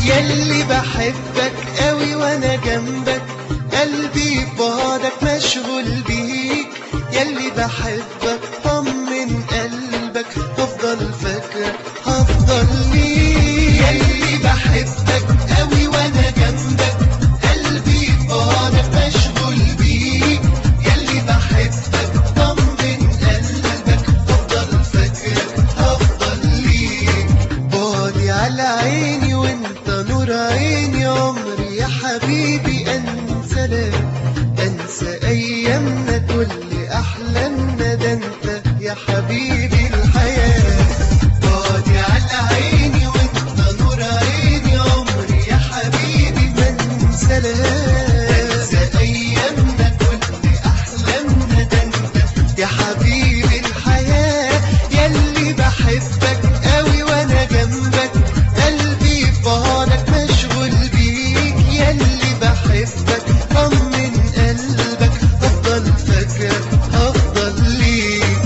يلي بحبك قوي وانا جنبك قلبي بعدك مشغول بيك يلي بحبك طمن قلبك هفضل فاكرك هفضل ليك يلي بحبك قوي وانا جنبك قلبي بعدك مشغول بيك يلي بحبك طمن قلبك هفضل فاكرك هفضل ليك بعدي على عيني وانت نور عيني عمري يا حبيبي انسى لك انسى ايامنا كل احلامنا ده انت يا حبيبي الحياه بعدي على عيني وانت نور عيني عمري يا حبيبي ما انسى لك انسى ايامنا كل احلامنا ده انت يا حبيبي الحياه يلي بحبك قوي وانا جنبك قلبي في بعدك مشغول بيك يلي بحبك طمن قلبك هفضل فاكرك هفضل ليك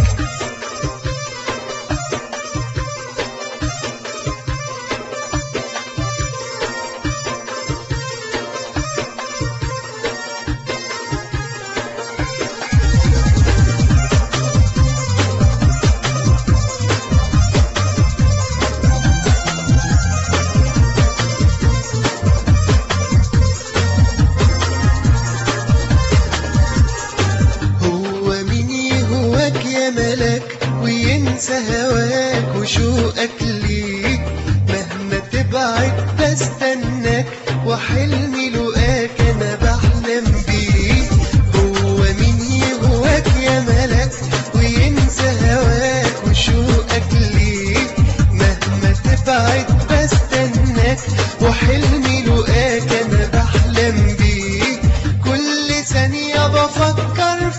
هو مين يهواك يا ملك وينسى هواك وشوقك ليك مهما تبعد بستناك وحلمي لقاك انا بحلم بيك هو مين يهواك يا ملك وينسى هواك وشوقك ليك مهما تبعد بستناك وحلمي لقاك انا بحلم بيك كل ثانية بفكر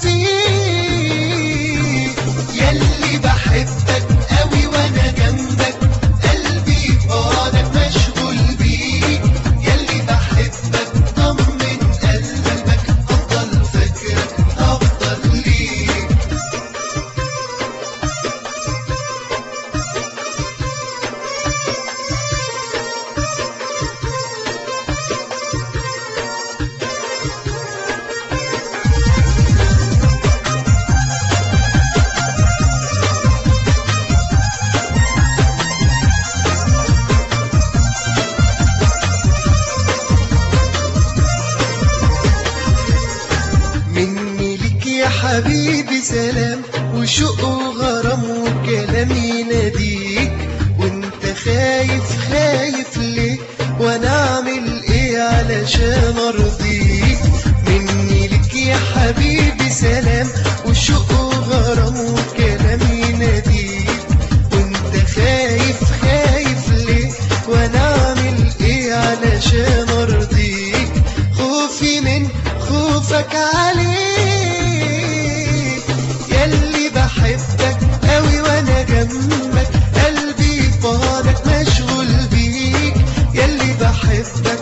فيك يلي بحبك قوي وانا جنبك قلبي بعدك مشغول بيك يلي بحبك طمن قلبك هفضل فاكرك هفضل ليك مني لك يا حبيبي سلام وشوق وغرام وكلام يناديك وانت خايف خايف ليه وانا اعمل ايه علشان ارضيك مني لك يا حبيبي سلام وشوق وغرام وكلام يناديك وانت خايف خايف ليه وانا اعمل ايه علشان ارضيك خوفي من خوفك عليك يلي بحبك قوي وانا جنبك قلبي في بعدك مشغول بيك يلي بحبك